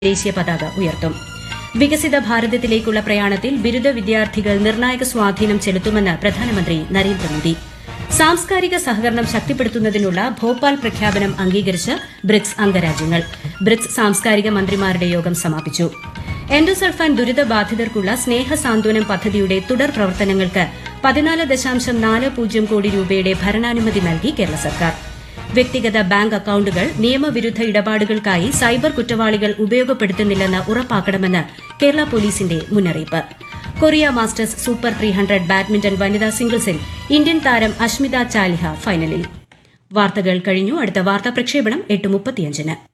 ദേശീയ പതാക ഉയർത്തും വികസിത ഭാരതത്തിലേക്കുള്ള പ്രയാണത്തിൽ ബിരുദ വിദ്യാർത്ഥികൾ നിർണായക സ്വാധീനം ചെലുത്തുമെന്ന് പ്രധാനമന്ത്രി നരേന്ദ്രമോദി സാംസ്കാരിക സഹകരണം ശക്തിപ്പെടുത്തുന്നതിനുള്ള ഭോപ്പാൽ പ്രഖ്യാപനം അംഗീകരിച്ച് ബ്രിക്സ് അംഗരാജ്യങ്ങൾ ബ്രിക്സ് സാംസ്കാരിക മന്ത്രിമാരുടെ യോഗം സമാപിച്ചു എൻഡോസൾഫാൻ ദുരിതബാധിതർക്കുള്ള സ്നേഹ സാന്ത്വനം പദ്ധതിയുടെ തുടർ പ്രവർത്തനങ്ങൾക്ക് പതിനാല് ദശാംശം നാല് പൂജ്യം കോടി രൂപയുടെ ഭരണാനുമതി നൽകി കേരള സർക്കാർ വ്യക്തിഗത ബാങ്ക് അക്കൌണ്ടുകൾ നിയമവിരുദ്ധ ഇടപാടുകൾക്കായി സൈബർ കുറ്റവാളികൾ ഉപയോഗപ്പെടുത്തുന്നില്ലെന്ന് ഉറപ്പാക്കണമെന്ന് കേരള പോലീസിന്റെ മുന്നറിയിപ്പ് Korea Masters Super three hundred badminton വനിതാ സിംഗിൾസിൽ ഇന്ത്യൻ താരം അഷ്മിത ചാലിഹ ഫൈനലിൽ വാർത്തകൾ കഴിഞ്ഞു അടുത്ത വാർത്താ പ്രക്ഷേപണം എട്ട് മുപ്പത്തിയഞ്ചിന്